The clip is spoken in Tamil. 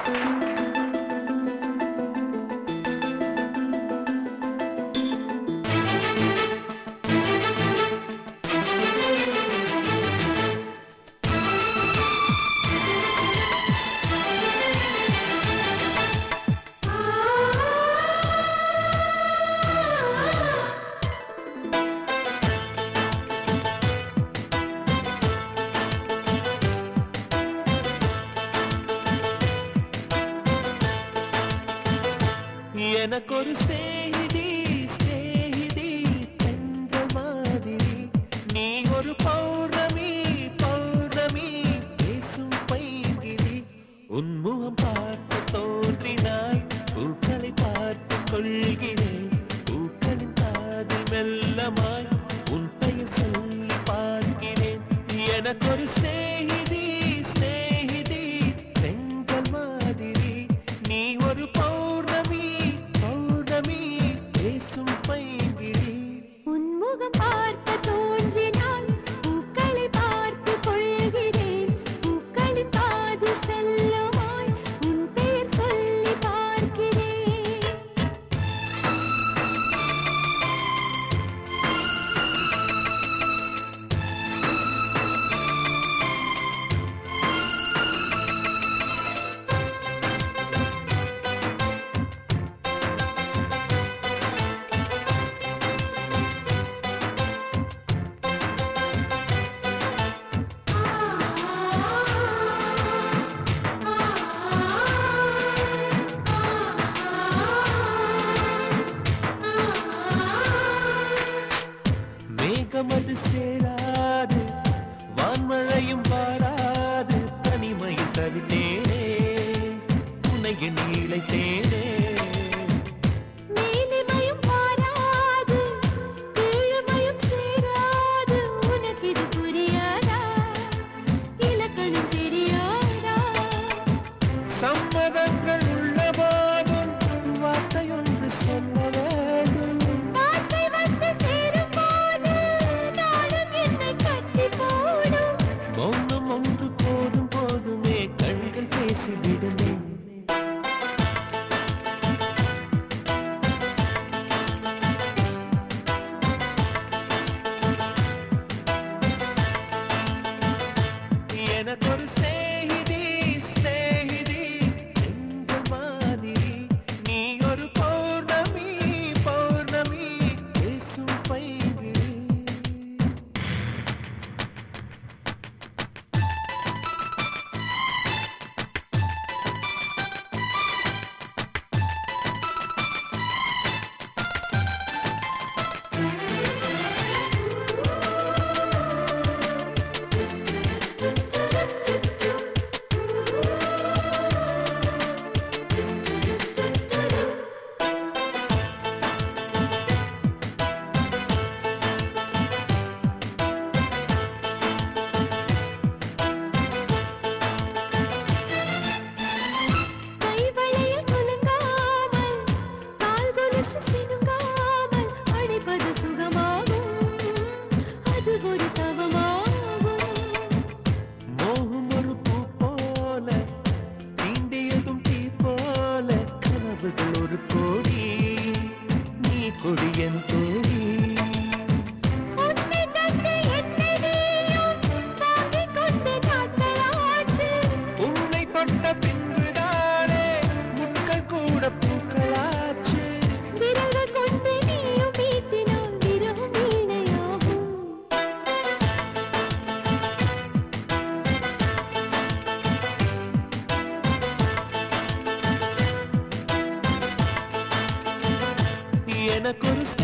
எனக்கொரு ஸ்நேகிதி ஸ்நேகிதி தங்க மாதிரி நீ ஒரு பௌர்ணமி பௌர்ணமி பேசும் பைங்கிரி உன்முகம் பார்த்து தோன்றினாய் பூக்களை பார்த்து கொள்கிறேன் பூக்களின் காது மெல்லமாய் உன் பெயர் சொல்லி பார்க்கிறேன் எனக்கொரு ஸ்நேகிதி ஸ்நேகிதி பெண்கள் மாதிரி நீ ஒரு பௌர்ணமி பௌர்ணமி பேசும் பைங்கிரி உன்முகம் பார்க்க தோன்றினால் பூக்களை பார்த்து கொள்கிறேன் பூக்களின் காது செல்லுமாய் உன் பெயர் சொல்லி பார்க்கிறேன் மேகமது சேராது வான்மழையும் வாராது தனிமையில் தவித்தேனே உனைய நீளைத்தேனே மேலிமையும் மாறாது கீழ்மையும் சேராது உனக்கு இது புரியாதா இலக்கணம் தெரியாதா சம்மதங்கள் உள்ள போதும் வார்த்தையொன்று சொல்ல வேண்டும் வார்த்தை வந்து சேரும் போது நாளும் என்னை கட்டி போடும் மௌனம் ஒன்று போதும் போதுமே கண்கள் பேசிவிடுமே எனக்கொரு ஸ்நேகிதி ஸ்நேகிதி எங்கள் மாதிரி நீ ஒரு பௌர்ணமி பௌர்ணமி பேசும் பைங்கிரி கைவளையில் குலுங்காமல் கால் கொலுசு சினுங்காமல் அழைப்பது சுகமாகும் அது ஒரு தவமாகும் மோகம் ஒரு பூ போல தீண்டியதும் தீ போல கனவுகள் ஒரு கோடி நீ கொடியன் தோழி உன்னை கண்டு என்னை நீயும் வாங்கிக் கொண்டு நாட்களாச்சு உன்னை தொட்ட பின்புதானே முட்கள் கூட பூக்களாச்சு விரல்கள் கொண்டு நீயும் வீட்டினால் விரவும் வீணையாகும் எனக்கொரு